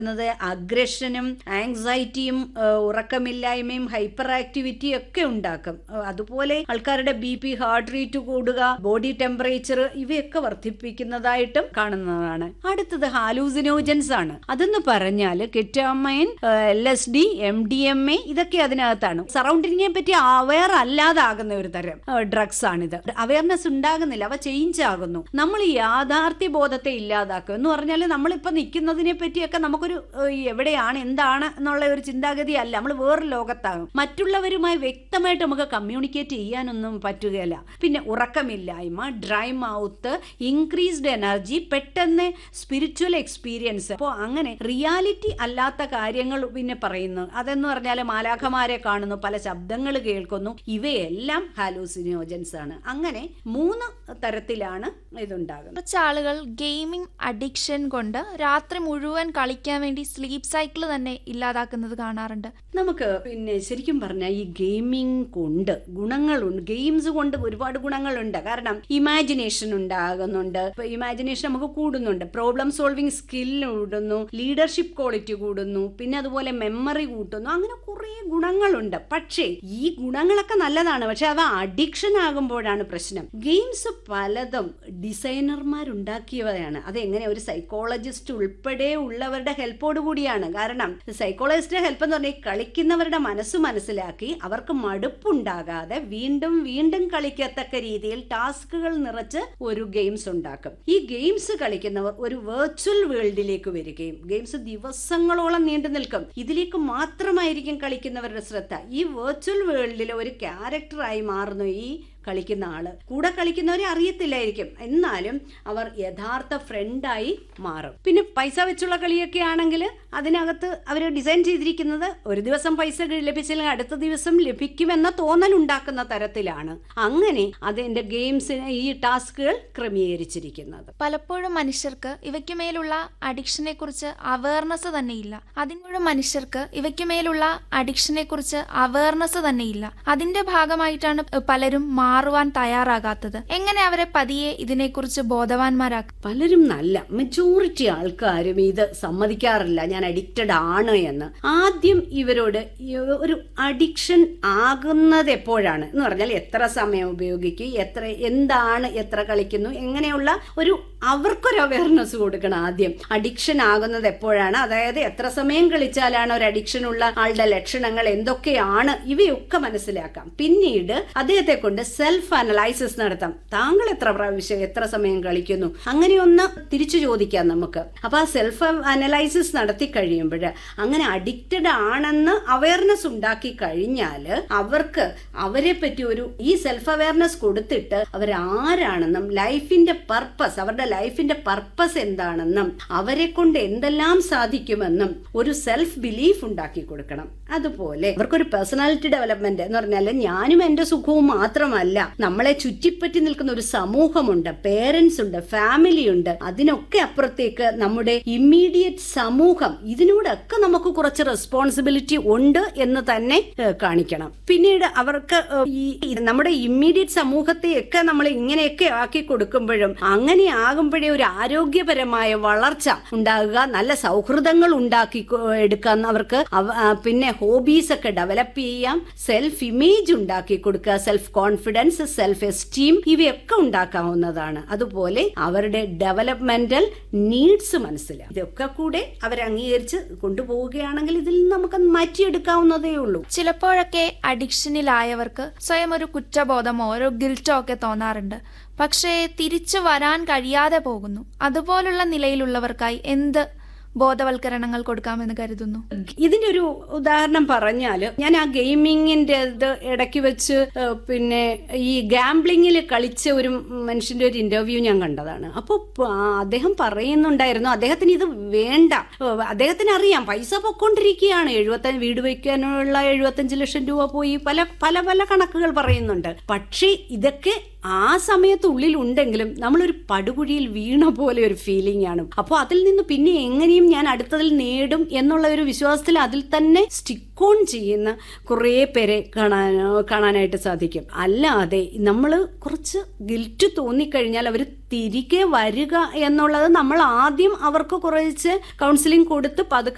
ുന്നത് അഗ്രഷനും ആങ്സൈറ്റിയും ഉറക്കമില്ലായ്മയും hyper ആക്ടിവിറ്റിയും ഒക്കെ ഉണ്ടാക്കും ഏഹ് അതുപോലെ ആൾക്കാരുടെ ബി പി ഹാർട്ട് റേറ്റ് കൂടുക ബോഡി ടെമ്പറേച്ചർ ഇവയൊക്കെ വർദ്ധിപ്പിക്കുന്നതായിട്ടും കാണുന്നതാണ് അടുത്തത് ഹാലൂസിനോജൻസ് ആണ് അതെന്ന് പറഞ്ഞാൽ ketamine L S D M D M A ഇതൊക്കെ അതിനകത്താണ് സറൗണ്ടിങ്ങിനെ പറ്റി അവയർ അല്ലാതാകുന്ന ഒരു തരം ഡ്രഗ്സ് ആണിത് അവയർനെസ് ഉണ്ടാകുന്നില്ല അവ ചേഞ്ച് ആകുന്നു നമ്മൾ ഈ യാഥാർത്ഥ്യ ബോധത്തെ ഇല്ലാതാക്കും എന്ന് പറഞ്ഞാൽ നമ്മളിപ്പോ നിൽക്കുന്നതിനെ പറ്റിയൊക്കെ നമുക്കൊരു ഏഹ്, എവിടെയാണ് എന്താണ് എന്നുള്ള ഒരു ചിന്താഗതി അല്ല നമ്മൾ വേറൊരു ലോകത്താകും മറ്റുള്ളവരുമായി വ്യക്തമായിട്ട് നമുക്ക് കമ്മ്യൂണിക്കേറ്റ് ചെയ്യാനൊന്നും പറ്റുകയില്ല പിന്നെ ഉറക്കമില്ലായ്മ ഡ്രൈ മൗത്ത് ഇൻക്രീസ്ഡ് എനർജി പെട്ടെന്ന് സ്പിരിച്വൽ എക്സ്പീരിയൻസ് അപ്പോൾ അങ്ങനെ റിയാലിറ്റി അല്ലാത്ത കാര്യങ്ങൾ പിന്നെ പറയുന്നു അതെന്ന് പറഞ്ഞാൽ മാലാഖമാരെ കാണുന്നു പല ശബ്ദങ്ങൾ കേൾക്കുന്നു ഇവയെല്ലാം ഹാലൂസിനോജൻസ് ആണ് അങ്ങനെ മൂന്ന് തരത്തിലാണ് ഇതുണ്ടാകുന്നത് കുറച്ച് ആളുകൾ ഗെയിമിംഗ് അഡിക്ഷൻ കൊണ്ട് രാത്രി മുഴുവൻ കളിക്കാൻ വേണ്ടി സ്ലീപ്പ് സൈക്കിൾ തന്നെ ഇല്ലാതാക്കുന്നത് കാണാറുണ്ട് നമുക്ക് പിന്നെ ശരിക്കും പറഞ്ഞാൽ ഈ ഗെയിമിംഗ് കൊണ്ട് ഗുണങ്ങളുണ്ട് ഗെയിംസ് കൊണ്ട് ഒരുപാട് ഗുണങ്ങളുണ്ട് കാരണം ഇമാജിനേഷൻ ഉണ്ടാകുന്നുണ്ട് ഇപ്പൊ ഇമാജിനേഷൻ നമുക്ക് കൂടുന്നുണ്ട് പ്രോബ്ലം സോൾവിങ് സ്കിൽ കൂടുന്നു ലീഡർഷിപ്പ് ക്വാളിറ്റി കൂടുന്നു പിന്നെ അതുപോലെ മെമ്മറി കൂട്ടുന്നു അങ്ങനെ കുറേ ഗുണങ്ങളുണ്ട് പക്ഷേ ഈ ഗുണങ്ങളൊക്കെ നല്ലതാണ് പക്ഷെ അവ അഡിക്ഷൻ ആകുമ്പോഴാണ് പ്രശ്നം ഗെയിംസ് പലതും ഡിസൈനർമാരുണ്ടാക്കിയവയാണ് അതെങ്ങനെ ഒരു സൈക്കോളജിസ്റ്റ് ഉൾപ്പെടെ ഉള്ളവരുടെ ഹെൽപ്പോട് കൂടിയാണ് കാരണം സൈക്കോളജിസ്റ്റിന്റെ ഹെൽപ്പ് എന്ന് പറഞ്ഞാൽ ഈ കളിക്കുന്നവരുടെ മനസ്സ് മനസ്സിലാക്കി അവർക്ക് മടുപ്പുണ്ടാകാതെ വീണ്ടും വീണ്ടും കളിക്കത്തക്ക രീതിയിൽ ടാസ്കുകൾ നിറച്ച് ഒരു ഗെയിംസ് ഉണ്ടാക്കും ഈ ഗെയിംസ് കളിക്കുന്നവർ ഒരു വെർച്വൽ വേൾഡിലേക്ക് വരികയും ഗെയിംസ് ദിവസങ്ങളോളം നീണ്ടു നിൽക്കും ഇതിലേക്ക് മാത്രമായിരിക്കും കളിക്കുന്നവരുടെ ശ്രദ്ധ ഈ വെർച്വൽ വേൾഡിലെ ഒരു ക്യാരക്ടറായി മാറുന്നു ഈ കളിക്കുന്ന ആള് കൂടെ കളിക്കുന്നവരെ അറിയത്തില്ലായിരിക്കും എന്നാലും അവർ യഥാർത്ഥ ഫ്രണ്ടായി മാറും പിന്നെ പൈസ വെച്ചുള്ള കളിയൊക്കെ ആണെങ്കിൽ അതിനകത്ത് അവർ ഡിസൈൻ ചെയ്തിരിക്കുന്നത് ഒരു ദിവസം പൈസ ലഭിച്ചില്ലെങ്കിൽ അടുത്ത ദിവസം ലഭിക്കുമെന്ന തോന്നൽ ഉണ്ടാക്കുന്ന തരത്തിലാണ് അങ്ങനെ അതിന്റെ ഗെയിംസിന് ഈ ടാസ്കുകൾ ക്രമീകരിച്ചിരിക്കുന്നത് പലപ്പോഴും മനുഷ്യർക്ക് ഇവയ്ക്ക് മേലുള്ള അഡിക്ഷനെ കുറിച്ച് അവയർനെസ് തന്നെ ഇല്ല അതിനോട് മനുഷ്യർക്ക് ഇവയ്ക്ക് മേലുള്ള അഡിക്ഷനെ കുറിച്ച് അവയർനെസ് തന്നെ ഇല്ല അതിന്റെ ഭാഗമായിട്ടാണ് പലരും മാറുവാൻ തയ്യാറാകാത്തത് എങ്ങനെ അവരെ പതിയെ ഇതിനെക്കുറിച്ച് ബോധവാന്മാരാക്കും പലരും നല്ല മെജോറിറ്റി ആൾക്കാരും ഇത് സമ്മതിക്കാറില്ല ഞാൻ അഡിക്റ്റഡ് ആണ് എന്ന് ആദ്യം ഇവരോട് ഈ ഒരു അഡിക്ഷൻ ആകുന്നത് എപ്പോഴാണ് എന്ന് പറഞ്ഞാൽ എത്ര സമയം ഉപയോഗിക്കും എത്ര എന്താണ് എത്ര കളിക്കുന്നു എങ്ങനെയുള്ള ഒരു അവർക്കൊരു അവയർനെസ് കൊടുക്കണം ആദ്യം അഡിക്ഷൻ ആകുന്നത് എപ്പോഴാണ് അതായത് എത്ര സമയം കളിച്ചാലാണ് ഒരു അഡിക്ഷൻ ഉള്ള ആളുടെ ലക്ഷണങ്ങൾ എന്തൊക്കെയാണ് ഇവയൊക്കെ മനസ്സിലാക്കാം പിന്നീട് അദ്ദേഹത്തെ കൊണ്ട് സെൽഫ് അനലൈസിസ് നടത്താം താങ്കൾ എത്ര പ്രാവശ്യം എത്ര സമയം കളിക്കുന്നു അങ്ങനെ ഒന്ന് തിരിച്ചു ചോദിക്കാം നമുക്ക് അപ്പൊ ആ സെൽഫ് അനലൈസിസ് നടത്തി കഴിയുമ്പോൾ അങ്ങനെ അഡിക്റ്റഡ് ആണെന്ന് അവയർനെസ് ഉണ്ടാക്കി കഴിഞ്ഞാൽ അവർക്ക് അവരെ പറ്റി ഒരു ഈ സെൽഫ് അവയർനെസ് കൊടുത്തിട്ട് അവരാരാണെന്നും ലൈഫിന്റെ പർപ്പസ് അവരുടെ ലൈഫിന്റെ പർപ്പസ് എന്താണെന്നും അവരെ കൊണ്ട് എന്തെല്ലാം സാധിക്കുമെന്നും ഒരു സെൽഫ് ബിലീഫ് ഉണ്ടാക്കി കൊടുക്കണം അതുപോലെ അവർക്കൊരു പേഴ്സണാലിറ്റി ഡെവലപ്മെന്റ് എന്ന് പറഞ്ഞാൽ ഞാനും എന്റെ സുഖവും മാത്രമല്ല നമ്മളെ ചുറ്റിപ്പറ്റി നിൽക്കുന്ന ഒരു സമൂഹമുണ്ട് പേരൻസ് ഉണ്ട് ഫാമിലി ഉണ്ട് അതിനൊക്കെ അപ്പുറത്തേക്ക് നമ്മുടെ ഇമ്മീഡിയറ്റ് സമൂഹം ഇതിനോടൊക്കെ നമുക്ക് കുറച്ച് റെസ്പോൺസിബിലിറ്റി ഉണ്ട് എന്ന് തന്നെ ഏഹ്, കാണിക്കണം പിന്നീട് അവർക്ക് ഏഹ്, ഈ ഈ നമ്മുടെ ഇമ്മീഡിയറ്റ് സമൂഹത്തെയൊക്കെ നമ്മൾ ഇങ്ങനെയൊക്കെ ആക്കി കൊടുക്കുമ്പോഴും അങ്ങനെ ആകുമ്പോഴേ ഒരു ആരോഗ്യപരമായ വളർച്ച ഉണ്ടാകുക നല്ല സൗഹൃദങ്ങൾ ഉണ്ടാക്കി കൊ- എടുക്കാൻ അവർക്ക് അവ- ആ, പിന്നെ ഹോബീസ് ഒക്കെ ഡെവലപ്പ് ചെയ്യാം സെൽഫ് ഇമേജ് ഉണ്ടാക്കി കൊടുക്കുക സെൽഫ് കോൺഫിഡൻസ് സെൽഫ് എസ്റ്റീം ഇവയൊക്കെ ഉണ്ടാക്കാവുന്നതാണ് അതുപോലെ അവരുടെ ഡെവലപ്മെന്റൽ നീഡ്സ് മനസ്സിലാവും ഇതൊക്കെ കൂടെ അവർ അംഗീകരിച്ച് കൊണ്ടുപോവുകയാണെങ്കിൽ ഇതിൽ നിന്ന് നമുക്ക് മാറ്റിയെടുക്കാവുന്നതേ ഉള്ളൂ ചിലപ്പോഴൊക്കെ അഡിക്ഷനിലായവർക്ക് സ്വയം ഒരു കുറ്റബോധമോ ഒരു ഗിൽറ്റോ ഒക്കെ തോന്നാറുണ്ട് പക്ഷേ തിരിച്ചു വരാൻ കഴിയാതെ പോകുന്നു അതുപോലുള്ള നിലയിലുള്ളവർക്കായി എന്ത് ബോധവൽക്കരണങ്ങൾ കൊടുക്കാമെന്ന് കരുതുന്നു ഇതിന്റെ ഒരു ഉദാഹരണം പറഞ്ഞാൽ ഞാൻ ആ ഗെയിമിങ്ങിന്റെ ഇത് ഇടയ്ക്ക് വെച്ച് ഏഹ്, പിന്നെ ഈ ഗാംബ്ലിങ്ങിൽ കളിച്ച ഒരു മനുഷ്യന്റെ ഒരു ഇന്റർവ്യൂ ഞാൻ കണ്ടതാണ് അപ്പോൾ അദ്ദേഹം പറയുന്നുണ്ടായിരുന്നു അദ്ദേഹത്തിന് ഇത് വേണ്ട ഏഹ്, അദ്ദേഹത്തിന് അറിയാം പൈസ പൊക്കോണ്ടിരിക്കുകയാണ് എഴുപത്തഞ്ച് വീട് വയ്ക്കാനുള്ള എഴുപത്തഞ്ച് ലക്ഷം രൂപ പോയി പല പല പല കണക്കുകൾ പറയുന്നുണ്ട് പക്ഷേ ഇതൊക്കെ ആ സമയത്ത് ഉള്ളിലുണ്ടെങ്കിലും നമ്മളൊരു പടുകുഴിയിൽ വീണ പോലെ ഒരു ഫീലിംഗ് ആണ് അപ്പോൾ അതിൽ നിന്ന് പിന്നെ എങ്ങനെയും ഞാൻ അടുത്തതിൽ നേടും എന്നുള്ള ഒരു വിശ്വാസത്തിൽ അതിൽ തന്നെ സ്റ്റിക്ക് ഓൺ ചെയ്യുന്ന കുറേ പേരെ കാണാൻ കാണാനായിട്ട് സാധിക്കും അല്ലാതെ നമ്മൾ കുറച്ച് ഗിൽറ്റ് തോന്നിക്കഴിഞ്ഞാൽ അവർ തിരികെ വരിക എന്നുള്ളത് നമ്മൾ ആദ്യം അവർക്ക് കുറച്ച് കൗൺസിലിംഗ് കൊടുത്ത് പതുക്കെ